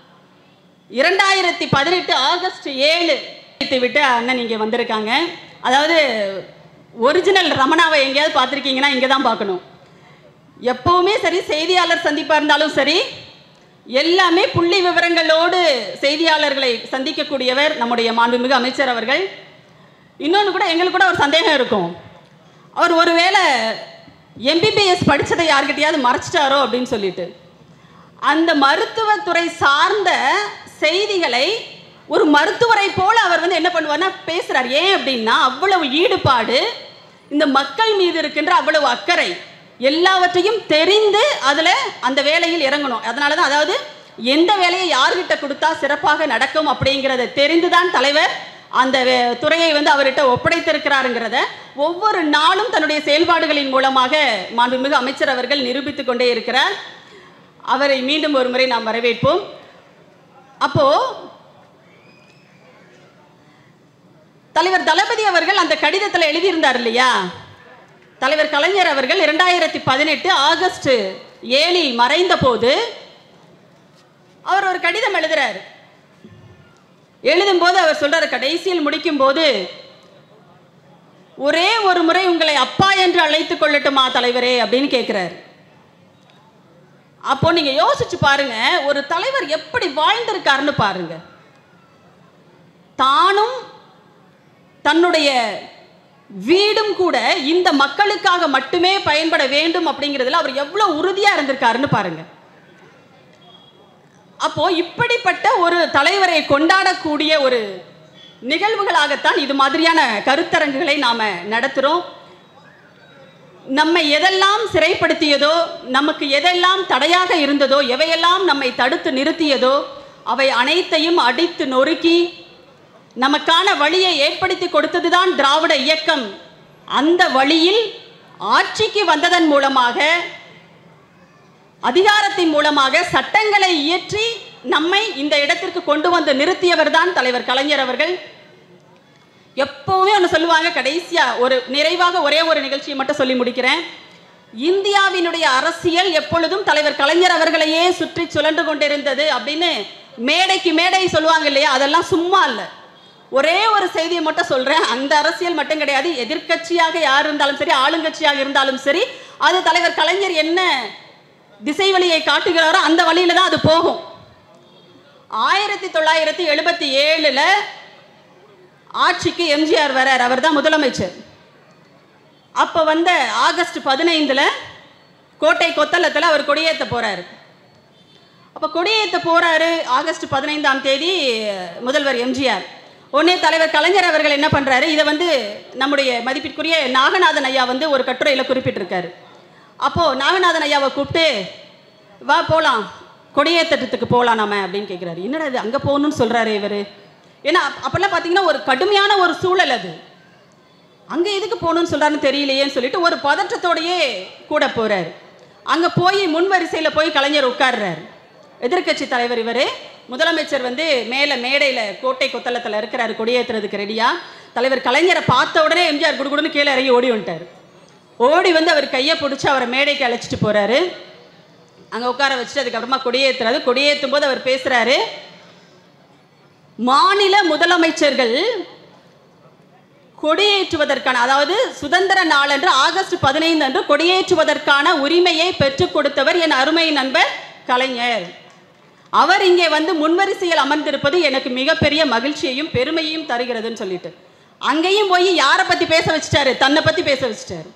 இரண்டாயிரத்தி பதினெட்டு ஆகஸ்ட் ஏழு விட்டு அண்ணன் இங்கே வந்திருக்காங்க அதாவது ஒரிஜினல் ரமணாவை எங்கேயாவது பார்த்துருக்கீங்கன்னா இங்கே தான் பார்க்கணும் எப்பவுமே சரி செய்தியாளர் சந்திப்பாக இருந்தாலும் சரி எல்லாமே புள்ளி விவரங்களோடு செய்தியாளர்களை சந்திக்கக்கூடியவர் நம்முடைய மாண்புமிகு அமைச்சர் அவர்கள் இன்னொன்று கூட எங்களுக்கு கூட ஒரு சந்தேகம் இருக்கும் அவர் ஒருவேளை எம்பிபிஎஸ் படித்ததை யார்கிட்டயாவது மறைச்சிட்டாரோ அப்படின்னு சொல்லிட்டு அந்த மருத்துவத்துறை சார்ந்த செய்திகளை ஒரு மருத்துவரை போல அவர் வந்து என்ன பண்ணுவார்னா பேசுறார் ஏன் அப்படின்னா அவ்வளவு ஈடுபாடு இந்த மக்கள் மீது இருக்கின்ற அவ்வளவு அக்கறை எல்லாவற்றையும் தெரிந்து அதில் அந்த வேலையில் இறங்கணும் அதனால தான் அதாவது எந்த வேலையை யார்கிட்ட கொடுத்தா சிறப்பாக நடக்கும் அப்படிங்கிறத தெரிந்துதான் தலைவர் அந்த வே- துறையை வந்து அவர்கிட்ட ஒப்படைத்திருக்கிறாருங்கிறத ஒவ்வொரு நாளும் தன்னுடைய செயல்பாடுகளின் மூலமாக மாண்புமிகு அமைச்சர் அவர்கள் நிரூபித்துக் கொண்டே இருக்கிறார் அவரை மீண்டும் ஒரு முறை நாம் வரவேற்போம் அப்போ தலைவர் தளபதி அவர்கள் அந்த கடிதத்தில் எழுதியிருந்தார் இல்லையா தலைவர் கலைஞர் அவர்கள் இரண்டாயிரத்தி பதினெட்டு ஆகஸ்ட் ஏழில் மறைந்த போது அவர் ஒரு கடிதம் எழுதுறாரு எழுதும்போது அவர் சொல்றாரு கடைசியில் முடிக்கும் போது ஒரே ஒரு முறை உங்களை அப்பா என்று அழைத்துக் கொள்ளட்டுமா தலைவரே அப்படின்னு கேட்கிறாரு அப்போ நீங்க யோசிச்சு பாருங்க ஒரு தலைவர் எப்படி வாழ்ந்திருக்காருன்னு பாருங்க தானும் தன்னுடைய வீடும் கூட இந்த மக்களுக்காக மட்டுமே பயன்பட வேண்டும் அப்படிங்கிறதுல அவர் எவ்வளவு உறுதியா இருந்திருக்காருன்னு பாருங்க அப்போ இப்படிப்பட்ட ஒரு தலைவரை கொண்டாடக்கூடிய ஒரு நிகழ்வுகளாகத்தான் இது மாதிரியான கருத்தரங்குகளை நாம நடத்துறோம் நம்மை எதெல்லாம் சிறைப்படுத்தியதோ நமக்கு எதெல்லாம் தடையாக இருந்ததோ எவையெல்லாம் நம்மை தடுத்து நிறுத்தியதோ அவை அனைத்தையும் அடித்து நொறுக்கி நமக்கான வழியை ஏற்படுத்தி கொடுத்ததுதான் திராவிட இயக்கம் அந்த வழியில் ஆட்சிக்கு வந்ததன் மூலமாக அதிகாரத்தின் மூலமாக சட்டங்களை இயற்றி நம்மை இந்த இடத்திற்கு கொண்டு வந்து நிறுத்தியவர் தான் தலைவர் கலைஞர் அவர்கள் எப்பவுமே ஒன்று சொல்லுவாங்க கடைசியா ஒரு நிறைவாக ஒரே ஒரு நிகழ்ச்சியை மட்டும் சொல்லி முடிக்கிறேன் இந்தியாவினுடைய அரசியல் எப்பொழுதும் தலைவர் கலைஞர் அவர்களையே சுற்றி சுழன்று கொண்டிருந்தது அப்படின்னு மேடைக்கு மேடை சொல்லுவாங்க இல்லையா அதெல்லாம் சும்மா இல்லை ஒரே ஒரு செய்தியை மட்டும் சொல்றேன் அந்த அரசியல் மட்டும் கிடையாது எதிர்க்கட்சியாக யார் இருந்தாலும் சரி ஆளுங்கட்சியாக இருந்தாலும் சரி அது தலைவர் கலைஞர் என்ன திசை வழியை காட்டுகிறாரோ அந்த வழியில தான் அது போகும் ஆயிரத்தி தொள்ளாயிரத்தி எழுபத்தி ஏழுல ஆட்சிக்கு எம்ஜிஆர் வரார் அவர் தான் முதலமைச்சர் அப்போ வந்த ஆகஸ்ட் பதினைந்தில் கோட்டை கொத்தளத்தில் அவர் கொடியேற்ற போறாரு அப்போ கொடியேற்ற போறாரு ஆகஸ்ட் பதினைந்தாம் தேதி முதல்வர் எம்ஜிஆர் உடனே தலைவர் கலைஞர் அவர்கள் என்ன பண்றாரு இதை வந்து நம்முடைய மதிப்பிற்குரிய நாகநாதன் ஐயா வந்து ஒரு கட்டுரையில் குறிப்பிட்டிருக்காரு அப்போ நாகநாதன் ஐயாவை கூப்பிட்டு வா போலாம் கொடியேற்றத்துக்கு போகலாம் நாம அப்படின்னு கேட்குறாரு என்னடா இது அங்கே போகணும்னு சொல்றாரு இவர் ஏன்னா அப்ப- அப்பெல்லாம் பார்த்தீங்கன்னா ஒரு கடுமையான ஒரு சூழல் அது அங்கே எதுக்கு போகணும்னு சொல்றாருன்னு தெரியலையேன்னு சொல்லிட்டு ஒரு பதற்றத்தோடயே கூட போறாரு அங்கே போய் முன் வரிசையில் போய் கலைஞர் உட்கார்றாரு எதிர்க்கட்சி தலைவர் இவர் முதலமைச்சர் வந்து மேலே மேடையில் கோட்டை கொத்தளத்தில் இருக்கிறாரு கொடியேற்றுறதுக்கு ரெடியா தலைவர் கலைஞரை பார்த்த உடனே எம்ஜிஆர் குடுகுடுன்னு கீழே இறங்கி ஓடி வந்துட்டார் ஓடி வந்து அவர் கையை பிடிச்சி அவரை மேடைக்கு அழைச்சிட்டு போறாரு அங்கே உட்கார வச்சுட்டு அதுக்கப்புறமா கொடியேற்றுறாரு கொடியேற்றும் போது அவர் பேசுறாரு மாநில முதலமைச்சர்கள் கொடியேற்றுவதற்கான அதாவது சுதந்திர நாளன்று ஆகஸ்ட் பதினைந்து அன்று கொடியேற்றுவதற்கான உரிமையை பெற்றுக் கொடுத்தவர் என் அருமை நண்பர் கலைஞர் அவர் இங்கே வந்து முன்வரிசையில் அமர்ந்திருப்பது எனக்கு மிகப்பெரிய மகிழ்ச்சியையும் பெருமையையும் தருகிறதுன்னு சொல்லிட்டு அங்கேயும் போய் யாரை பத்தி பேச வச்சுட்டாரு தன்னை பத்தி பேச வச்சுட்டாரு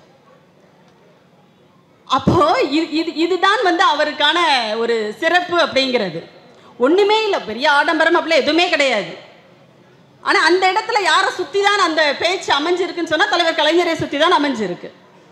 அப்போ இது இது இதுதான் வந்து அவருக்கான ஒரு சிறப்பு அப்படிங்கிறது ஒண்ணுமே இல்லை பெரிய ஆடம்பரம் அப்படிலாம் எதுவுமே கிடையாது ஆனா அந்த இடத்துல யாரை சுத்தி தான் அந்த பேச்சு அமைஞ்சிருக்குன்னு சொன்னா தலைவர் கலைஞரை சுத்தி தான் அமைஞ்சிருக்கு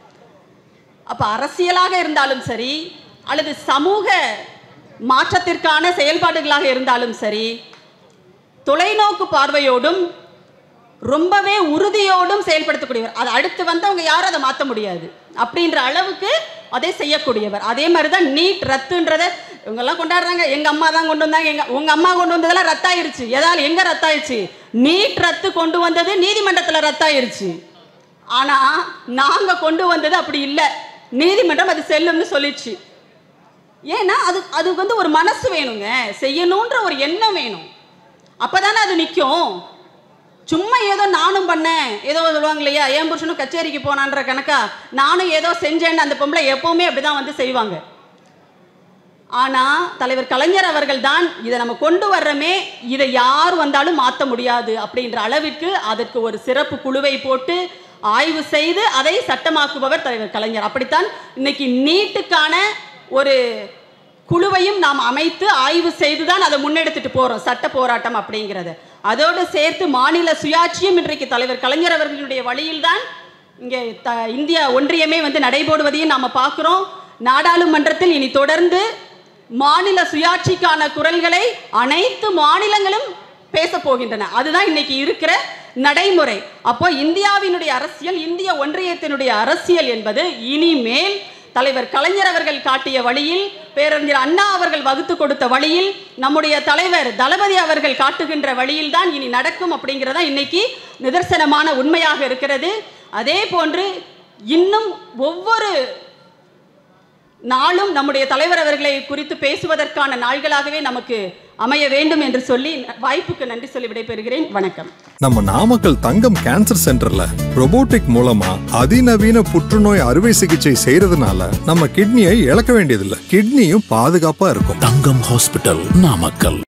அப்ப அரசியலாக இருந்தாலும் சரி அல்லது சமூக மாற்றத்திற்கான செயல்பாடுகளாக இருந்தாலும் சரி தொலைநோக்கு பார்வையோடும் ரொம்பவே உறுதியோடும் செயல்படுத்தக்கூடியவர் அது அடுத்து வந்தவங்க யாரும் அதை மாற்ற முடியாது அப்படின்ற அளவுக்கு அதை செய்யக்கூடியவர் அதே மாதிரி தான் நீட் ரத்துன்றத இவங்கெல்லாம் கொண்டாடுறாங்க எங்க அம்மா தான் கொண்டு வந்தாங்க எங்க உங்க அம்மா கொண்டு வந்ததெல்லாம் ரத்தாயிருச்சு எதால் எங்க ரத்தாயிருச்சு நீட் ரத்து கொண்டு வந்தது நீதிமன்றத்தில் ரத்தாயிருச்சு ஆனா நாங்க கொண்டு வந்தது அப்படி இல்லை நீதிமன்றம் அது செல்லும்னு சொல்லிச்சு ஏன்னா அது அது வந்து ஒரு மனசு வேணுங்க செய்யணுன்ற ஒரு எண்ணம் வேணும் அப்பதானே அது நிற்கும் சும்மா ஏதோ நானும் பண்ணேன் ஏதோ சொல்லுவாங்க இல்லையா என் புருஷனும் கச்சேரிக்கு போனான்ற கணக்கா நானும் ஏதோ செஞ்சேன்னு அந்த பொம்பளை எப்பவுமே அப்படிதான் வந்து செய்வாங்க ஆனா தலைவர் கலைஞர் அவர்கள் தான் இதை நம்ம கொண்டு வர்றோமே இதை யார் வந்தாலும் மாற்ற முடியாது அப்படின்ற அளவிற்கு அதற்கு ஒரு சிறப்பு குழுவை போட்டு ஆய்வு செய்து அதை சட்டமாக்குபவர் தலைவர் கலைஞர் அப்படித்தான் இன்னைக்கு நீட்டுக்கான ஒரு குழுவையும் நாம் அமைத்து ஆய்வு செய்து தான் அதை முன்னெடுத்துட்டு போறோம் சட்ட போராட்டம் அப்படிங்கிறது அதோடு சேர்த்து மாநில சுயாட்சியும் இன்றைக்கு தலைவர் கலைஞர் அவர்களுடைய வழியில்தான் இங்கே த இந்திய ஒன்றியமே வந்து நடைபோடுவதையும் நாம் பார்க்குறோம் நாடாளுமன்றத்தில் இனி தொடர்ந்து மாநில சுயாட்சிக்கான குரல்களை அனைத்து மாநிலங்களும் பேச போகின்றன அதுதான் இன்னைக்கு இருக்கிற நடைமுறை அப்போ இந்தியாவினுடைய அரசியல் இந்திய ஒன்றியத்தினுடைய அரசியல் என்பது இனிமேல் தலைவர் கலைஞர் அவர்கள் காட்டிய வழியில் பேரறிஞர் அண்ணா அவர்கள் வகுத்து கொடுத்த வழியில் நம்முடைய தலைவர் தளபதி அவர்கள் காட்டுகின்ற வழியில் தான் இனி நடக்கும் அப்படிங்கிறதா இன்னைக்கு நிதர்சனமான உண்மையாக இருக்கிறது அதே போன்று இன்னும் ஒவ்வொரு நாளும் நம்முடைய தலைவர் அவர்களை குறித்து பேசுவதற்கான நாள்களாகவே நமக்கு அமைய வேண்டும் என்று சொல்லி வாய்ப்புக்கு நன்றி சொல்லி விடைபெறுகிறேன் வணக்கம் நம்ம நாமக்கல் தங்கம் கேன்சர் சென்டர்ல robotic மூலமா அதிநவீன புற்றுநோய் அறுவை சிகிச்சை செய்யறதுனால நம்ம கிட்னியை இழக்க வேண்டியதில்லை கிட்னியும் பாதுகாப்பா இருக்கும் தங்கம் ஹாஸ்பிட்டல் நாமக்கல்